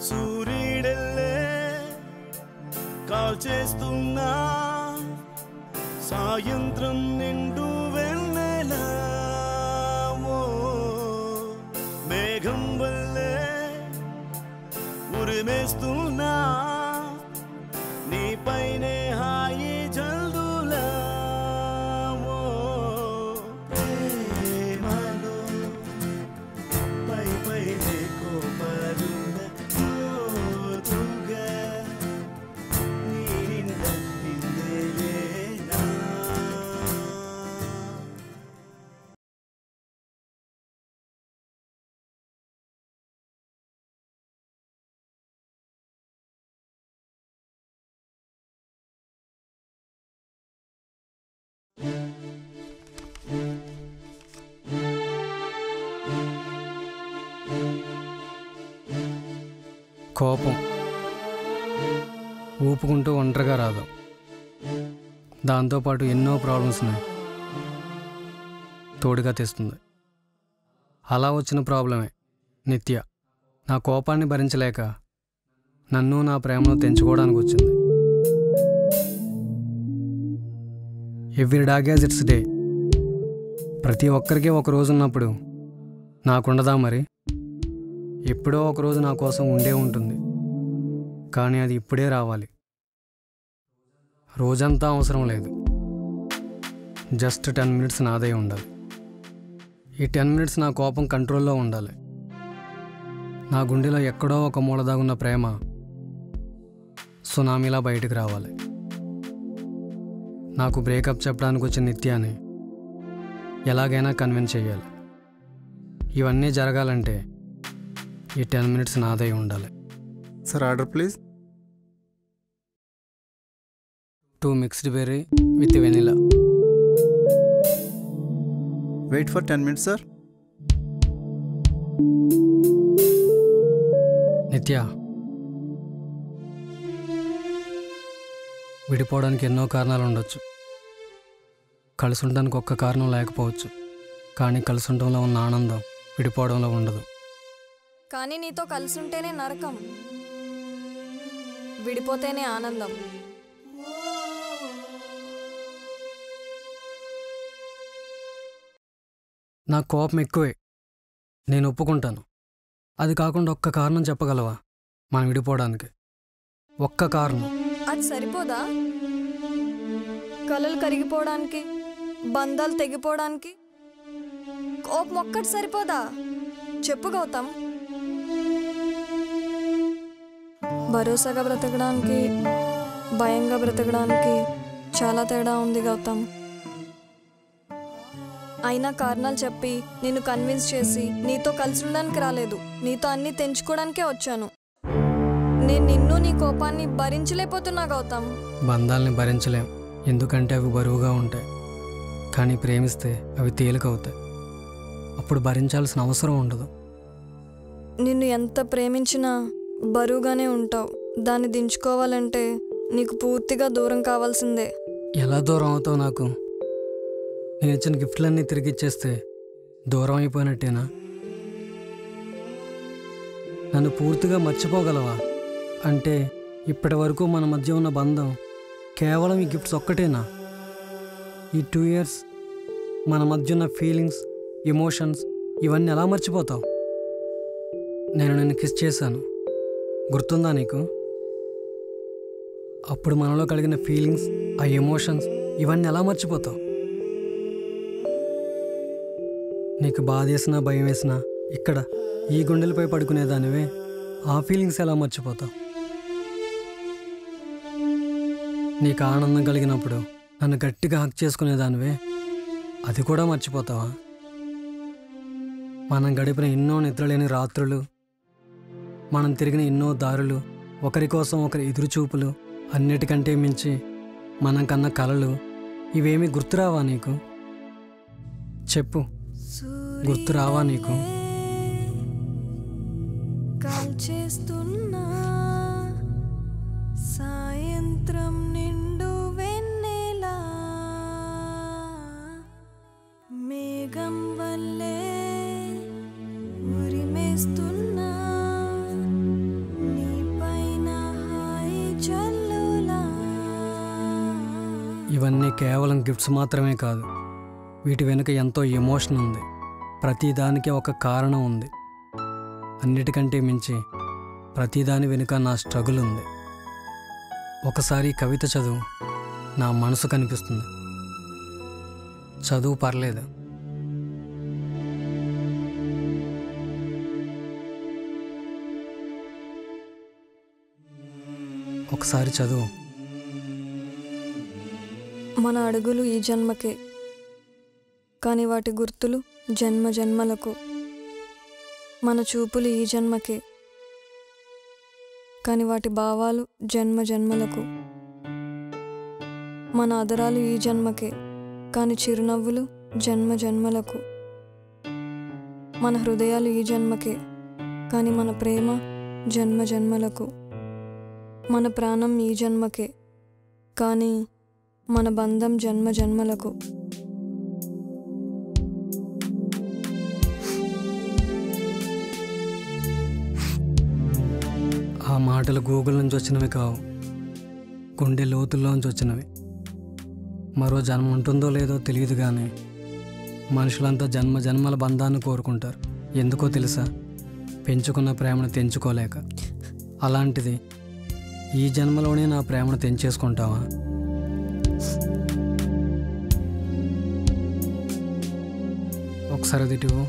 సూర్యుడెల్లే call చేస్తున్నా సాయంత్రం నిండు వెన్నెలా ఓ, మేఘం వల్లే ఉరిమేస్తున్నా నీపైనే హాయి జల్దులా ఓ, ప్రేమలో పై పైనే కోపరుల లోతుగా నీ నింద నిందేలేనా కోపం ఊపుకుంటూ ఒంటరిగా రాదు దాంతోపాటు ఎన్నో ప్రాబ్లమ్స్ని తోడుగా తెస్తుంది అలా వచ్చిన ప్రాబ్లమే నిత్య నా కోపాన్ని భరించలేక నన్ను నా ప్రేమను తెంచుకోవడానికి వచ్చింది ఎవ్రీ డాగ్ ఇట్స్ డే ప్రతి ఒక్కరికి ఒక రోజు ఉన్నప్పుడు నాకుండదా మరి ఎప్పుడో ఒక రోజు నా కోసం ఉండే ఉంటుంది కానీ అది ఇప్పుడే రావాలి రోజంతా అవసరం లేదు జస్ట్ టెన్ మినిట్స్ నాదే ఉండాలి ఈ టెన్ మినిట్స్ నా కోపం కంట్రోల్లో ఉండాలి నా గుండెలో ఎక్కడో ఒక మూల దాగున్న ప్రేమ సునామీలా బయటకు రావాలి నాకు బ్రేకప్ చెప్పడానికి వచ్చిన నిత్యాన్ని ఎలాగైనా కన్విన్స్ చేయాలి ఇవన్నీ జరగాలంటే ఈ టెన్ మినిట్స్ నాదై ఉండాలి sir order please two mixed berry with vanilla wait for ten minutes sir Nitya విడిపోవడానికి ఎన్నో కారణాలు ఉండొచ్చు కలిసి ఉండడానికి ఒక్క కారణం లేకపోవచ్చు కానీ కలిసి ఉండడంలో ఉన్న ఆనందం విడిపోవడంలో ఉండదు కానీ నీతో కలిసి ఉంటేనే నరకం విడిపోతేనే ఆనందం నా కోపం ఎక్కువే నేను ఒప్పుకుంటాను అది కాకుండా ఒక్క కారణం చెప్పగలవా మనం విడిపోవడానికి ఒక్క కారణం అది సరిపోదా కలలు కరిగిపోవడానికి బంధాలు తెగిపోవడానికి కోపం ఒక్కటి సరిపోదా చెప్పు గౌతమ్ భరోసాగా బ్రతకడానికి భయంగా బ్రతకడానికి చాలా తేడా ఉంది గౌతమ్ అయినా కారణాలు చెప్పి నిన్ను కన్విన్స్ చేసి నీతో కలిసి ఉండడానికి రాలేదు నీతో అన్ని తెంచుకోవడానికే వచ్చాను నేను నిన్ను నీ కోపాన్ని భరించలేకపోతున్నా గౌతమ్ బంధాలని భరించలేం ఎందుకంటే అవి బరువుగా ఉంటాయి కానీ ప్రేమిస్తే అవి తేలికవుతాయి అప్పుడు భరించాల్సిన అవసరం ఉండదు నిన్ను ఎంత ప్రేమించినా బరువుగానే ఉంటావు దాన్ని దించుకోవాలంటే నీకు పూర్తిగా దూరం కావాల్సిందే ఎలా దూరం అవుతావు నాకు నేను ఇచ్చిన గిఫ్ట్లన్నీ తిరిగి ఇచ్చేస్తే దూరం అయిపోయినట్టేనా నన్ను పూర్తిగా మర్చిపోగలవా అంటే ఇప్పటి వరకు మన మధ్య ఉన్న బంధం కేవలం ఈ గిఫ్ట్స్ ఒక్కటేనా ఈ టూ ఇయర్స్ మన మధ్య ఉన్న ఫీలింగ్స్ ఎమోషన్స్ ఇవన్నీ ఎలా మర్చిపోతావు నేను నిన్ను కిస్ చేశాను గుర్తుందా నీకు అప్పుడు మనలో కలిగిన ఫీలింగ్స్ ఆ ఎమోషన్స్ ఇవన్నీ ఎలా మర్చిపోతావు నీకు బాధ వేసినా భయం వేసినా ఇక్కడ ఈ గుండెలపై పడుకునేదానివే ఆ ఫీలింగ్స్ ఎలా మర్చిపోతావు నీకు ఆనందం కలిగినప్పుడు నన్ను గట్టిగా హక్ చేసుకునేదానివే అది కూడా మర్చిపోతావా మనం గడిపిన ఎన్నో నిద్రలేని రాత్రులు మనం తిరిగిన ఎన్నో దారులు ఒకరి కోసం ఒకరి ఎదురుచూపులు అన్నిటికంటే మించి మనం కన్న కలలు ఇవేమీ గుర్తురావా నీకు చెప్పు గుర్తు రావా నీకు కాల్చేస్తున్నా సాయంత్రం నిండు వెన్నెలా మేఘం వల్లే ఉరిమేస్తున్నా నీ ఇవన్నీ కేవలం గిఫ్ట్స్ మాత్రమే కాదు వీటి వెనుక ఎంతో ఎమోషన్ ఉంది ప్రతిదానికి ఒక కారణం ఉంది అన్నిటికంటే మించి ప్రతిదాని వెనుక నా స్ట్రగుల్ ఉంది ఒకసారి ఈ కవిత చదువు నా మనసు కనిపిస్తుంది చదువు పర్లేదు ఒకసారి చదువు మన అడుగులు ఈ జన్మకే కానీ వాటి గుర్తులు జన్మ జన్మలకు మన చూపులు ఈ జన్మకే కానీ వాటి భావాలు జన్మ జన్మలకు మన అదరాలు ఈ జన్మకే కానీ చిరునవ్వులు జన్మ జన్మలకు మన హృదయాలు ఈ జన్మకే కానీ మన ప్రేమ జన్మ జన్మలకు మన ప్రాణం ఈ జన్మకే కానీ మన బంధం జన్మ జన్మలకు ఆ మాటలు గూగుల్ నుంచి వచ్చినవి కావు గుండె లోతుల్లోంచి వచ్చినవి మరో జన్మ ఉంటుందో లేదో తెలియదు కానీ మనుషులంతా జన్మ జన్మల బంధాన్ని కోరుకుంటారు ఎందుకో తెలుసా పెంచుకున్న ప్రేమను తెంచుకోలేక అలాంటిది ఈ జన్మలోనే నా ప్రేమను తెంచేసుకుంటావా ఒకసారి అది ఇటు ఇవ్వు.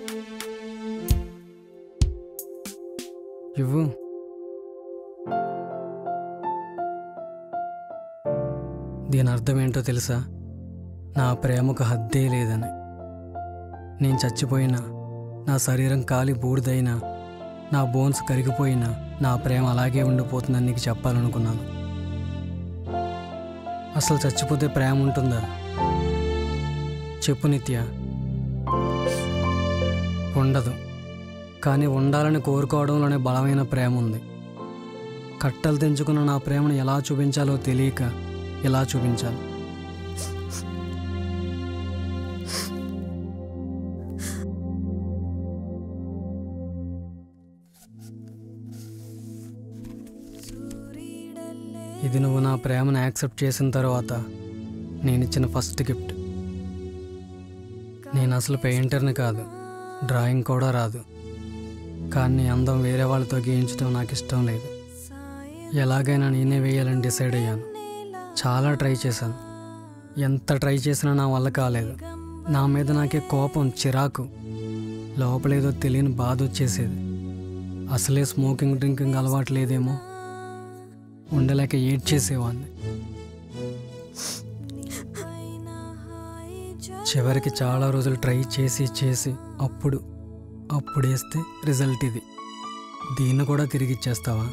ఇవ్వు దీని అర్థం ఏంటో తెలుసా నా ప్రేమకు హద్దే లేదని నేను చచ్చిపోయినా నా శరీరం కాలి బూడిదైనా నా బోన్స్ కరిగిపోయినా నా ప్రేమ అలాగే ఉండిపోతుందని నీకు చెప్పాలనుకున్నాను అసలు చచ్చిపోతే ప్రేమ ఉంటుందా చెప్పు నిత్య ఉండదు కానీ ఉండాలని కోరుకోవడంలోనే బలమైన ప్రేమ ఉంది కట్టలు తెంచుకున్న నా ప్రేమను ఎలా చూపించాలో తెలియక ఎలా చూపించాలి ఇది నువ్వు నా ప్రేమను యాక్సెప్ట్ చేసిన తర్వాత నేను ఇచ్చిన ఫస్ట్ గిఫ్ట్ నేను అసలు పెయింటర్ని కాదు డ్రాయింగ్ కూడా రాదు కానీ నీ అందం వేరే వాళ్ళతో గీయించడం నాకు ఇష్టం లేదు ఎలాగైనా నేనే వేయాలని డిసైడ్ అయ్యాను చాలా ట్రై చేశాను ఎంత ట్రై చేసినా నా వల్ల కాలేదు నా మీద నాకే కోపం చిరాకు లోపలేదో తెలియని బాధ వచ్చేసేది అసలే స్మోకింగ్ డ్రింకింగ్ అలవాటు లేదేమో ఉండలేక ఏడ్చేసేవాడిని చివరికి చాలా రోజులు ట్రై చేసి చేసి అప్పుడు అప్పుడు వేస్తే రిజల్ట్ ఇది దీన్ని కూడా తిరిగి ఇచ్చేస్తావా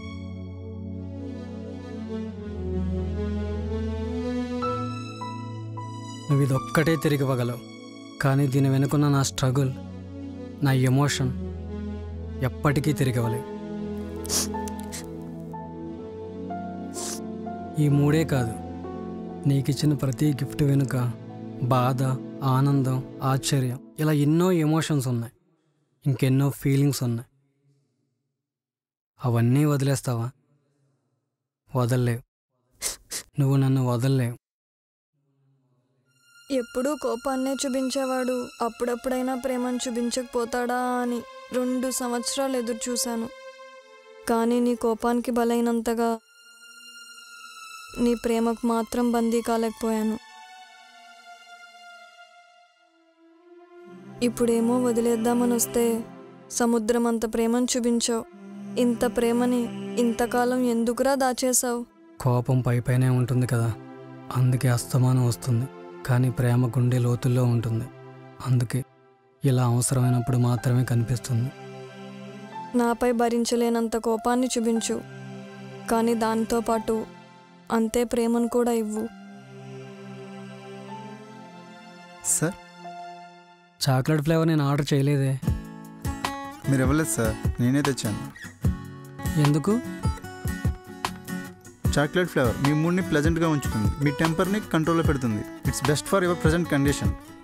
నువ్వు ఇదొక్కటే తిరిగి ఇవ్వగలవు కానీ దీని వెనుకున్న నా స్ట్రగుల్ నా ఎమోషన్ ఎప్పటికీ తిరిగి ఇవ్వలేవు ఈ మూడే కాదు నీకిచ్చిన ప్రతి గిఫ్ట్ వెనుక బాధ ఆనందం ఆశ్చర్యం ఇలా ఎన్నో ఎమోషన్స్ ఉన్నాయి ఇంకెన్నో ఫీలింగ్స్ ఉన్నాయి అవన్నీ వదిలేస్తావా వదల్లేవు నువ్వు నన్ను వదల్లేవు ఎప్పుడూ కోపాన్నే చూపించేవాడు అప్పుడప్పుడైనా ప్రేమను చూపించకపోతాడా అని రెండు సంవత్సరాలు ఎదురు చూశాను కానీ నీ కోపానికి బలైనంతగా నీ ప్రేమకు మాత్రం బందీ కాలేకపోయాను ఇప్పుడేమో వదిలేద్దామని వస్తే సముద్రం అంత ప్రేమను చూపించావు ఇంత ప్రేమని ఇంతకాలం ఎందుకురా దాచేశావు కోపం పైపైనే ఉంటుంది కదా అందుకే అస్తమానం వస్తుంది కానీ ప్రేమ గుండె లోతుల్లో ఉంటుంది అందుకే ఇలా అవసరమైనప్పుడు మాత్రమే కనిపిస్తుంది నాపై భరించలేనంత కోపాన్ని చూపించు కానీ దానితో పాటు అంతే ప్రేమను కూడా ఇవ్వు సార్ చాక్లెట్ ఫ్లేవర్ నేను ఆర్డర్ చేయలేదే మీరు ఇవ్వలేదు సార్ నేనే తెచ్చాను ఎందుకు చాక్లెట్ ఫ్లేవర్ మీ మూడ్ని ప్లెజెంట్గా ఉంచుతుంది మీ టెంపర్ని కంట్రోల్లో పెడుతుంది it's best for your present condition